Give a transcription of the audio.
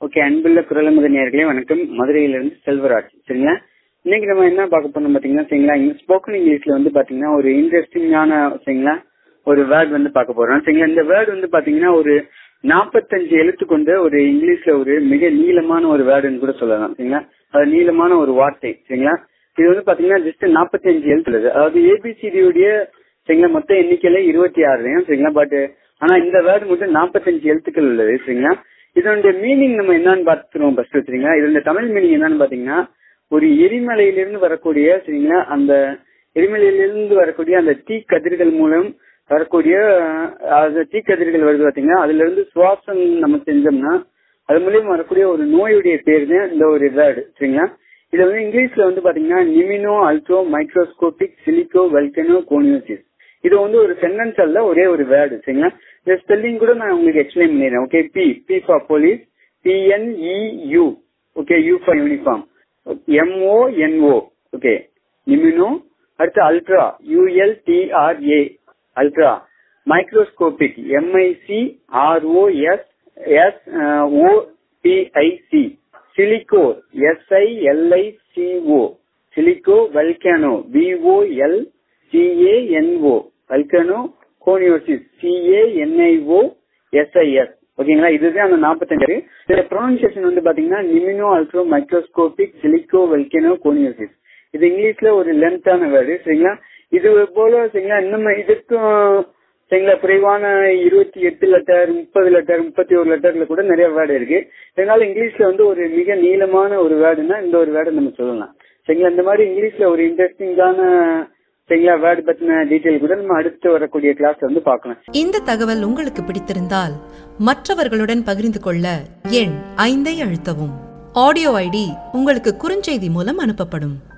okay அன்புள்ள குரலமுத நேர்களே வணக்கம் மதுரையிலிருந்து செல்வராஜ் சரிங்களா இன்னைக்கு நம்ம என்ன பார்க்க போறோம் பாத்தீங்கன்னா சரிங்களா ஸ்போக்கன் இங்கிலீஷ்ல வந்து பாத்தீங்கன்னா ஒரு இன்ட்ரெஸ்டிங்கான சரிங்களா ஒரு வேர்ட் வந்து பார்க்க போறோம் சரிங்களா இந்த வேர்ட் வந்து பாத்தீங்கன்னா ஒரு நாற்பத்தஞ்சு எழுத்து கொண்ட ஒரு இங்கிலீஷ்ல ஒரு மிக நீளமான ஒரு வேர்டுன்னு கூட சொல்லலாம் சரிங்களா அது நீளமான ஒரு வார்த்தை சரிங்களா இது வந்து பாத்தீங்கன்னா ஜஸ்ட் நாற்பத்தஞ்சு எழுத்து உள்ளது அதாவது ஏபிசிடியுடைய சரிங்களா மொத்த எண்ணிக்கையில இருபத்தி ஆறு சரிங்களா பட் ஆனா இந்த வேர்டு மட்டும் நாற்பத்தஞ்சு எழுத்துக்கள் உள்ளது சரிங்களா இதனுடைய மீனிங் நம்ம என்னன்னு பார்த்துருவோம் ஃபர்ஸ்ட் சரிங்களா இதனுடைய தமிழ் மீனிங் என்னன்னு பாத்தீங்கன்னா ஒரு எரிமலையிலிருந்து வரக்கூடிய சரிங்களா அந்த எரிமலையிலிருந்து வரக்கூடிய அந்த தீ கதிர்கள் மூலம் வரக்கூடிய அது தீ கதிர்கள் வருது பாத்தீங்கன்னா அதுல இருந்து சுவாசம் நம்ம செஞ்சோம்னா அது மூலியம் வரக்கூடிய ஒரு நோயுடைய பேர் தான் இந்த ஒரு வேர்டு சரிங்களா இது வந்து இங்கிலீஷ்ல வந்து பாத்தீங்கன்னா நிமினோ அல்ட்ரோ மைக்ரோஸ்கோபிக் சிலிக்கோ வெல்கனோ கோனியோசிஸ் இது வந்து ஒரு சென்டென்ஸ் அல்ல ஒரே ஒரு வேர்டு சரிங்களா இந்த ஸ்பெல்லிங் கூட நான் உங்களுக்கு எக்ஸ்பிளைன் பண்ணிடுறேன் okay P P for police P N E U okay U for uniform M O N O okay நிமினோ அடுத்து ultra U L T R A ultra microscopic M I C R O S S O P I C silico S I L I C O silico volcano V O L C A N O volcano coniosis C A N I O S I S ஓகேங்களா இதுதான் அந்த நாற்பத்தஞ்சு இதுல pronunciation வந்து பாத்தீங்கன்னா நிமினோ அல்ட்ரோ microscopic சிலிக்கோ volcano கோனியோசிஸ் இது இங்கிலீஷ்ல ஒரு லென்த்தான வேர்டு சரிங்களா இது போல சரிங்களா இன்னும் இதுக்கும் சரிங்களா குறைவான இருபத்தி எட்டு லெட்டர் முப்பது லெட்டர் முப்பத்தி ஒரு லெட்டர்ல கூட நிறைய வேர்டு இருக்கு இதனால இங்கிலீஷ்ல வந்து ஒரு மிக நீளமான ஒரு வேர்டுனா இந்த ஒரு வேர்டை நம்ம சொல்லலாம் சரிங்களா இந்த மாதிரி இங்கிலீஷ்ல ஒரு இன்ட்ரெஸ்டிங்கான சரிங்களா வேர்டு பத்தின டீட்டெயில் கூட நம்ம அடுத்து வரக்கூடிய கிளாஸ் வந்து பார்க்கலாம் இந்த தகவல் உங்களுக்கு பிடித்திருந்தால் மற்றவர்களுடன் பகிர்ந்து கொள்ள எண் ஐந்தை அழுத்தவும் ஆடியோ ஐடி உங்களுக்கு குறுஞ்செய்தி மூலம் அனுப்பப்படும்